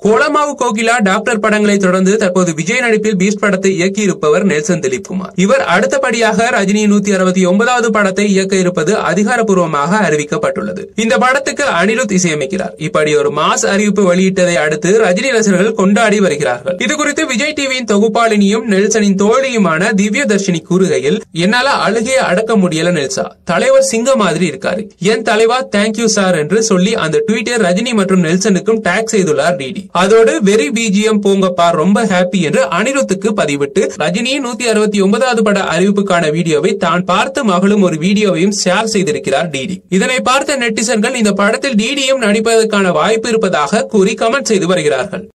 கோலமாவு Kokila doctor படங்களை தொடர்ந்து தற்போது விஜய் நடிப்பில் பீஸ்ட் படத்தை இயக்கியிருப்பவர் நெல்சன் திலீப் குமார் இவர் அடுத்தபடியாக ரஜினி நூத்தி அறுபத்தி ஒன்பதாவது படத்தை இயக்க இருப்பது அதிகாரப்பூர்வமாக அறிவிக்கப்பட்டுள்ளது இந்த படத்துக்கு அனிருத் இசையமைக்கிறார் இப்படி ஒரு மாஸ் அறிவிப்பு வெளியிட்டதை அடுத்து ரஜினி ரசிகர்கள் கொண்டாடி வருகிறார்கள் இது குறித்து விஜய் டிவியின் தொகுப்பாளினியும் நெல்சனின் தோழியுமான திவ்ய தர்ஷினி கூறுகையில் என்னால அழுகையை அடக்க முடியல நெல்சா தலைவர் சிங்க மாதிரி இருக்காரு என் தலைவா தேங்க்யூ சார் என்று சொல்லி அந்த ட்வீட்டர் ரஜினி மற்றும் நெல்சனுக்கும் டேக் செய்துள்ளார் டிடி அதோடு வெரி பிஜிஎம் போங்கப்பா ரொம்ப ஹாப்பி என்று அனிருத்துக்கு பதிவிட்டு ரஜினியின் நூத்தி அறுபத்தி ஒன்பதாவது பட அறிவிப்புக்கான வீடியோவை தான் பார்த்து மகளும் ஒரு வீடியோவையும் ஷேர் செய்திருக்கிறார் டிடி இதனை பார்த்த நெட்டிசன்கள் இந்த படத்தில் டிடியும் நடிப்பதற்கான வாய்ப்பு இருப்பதாக கூறி கமெண்ட் செய்து வருகிறார்கள்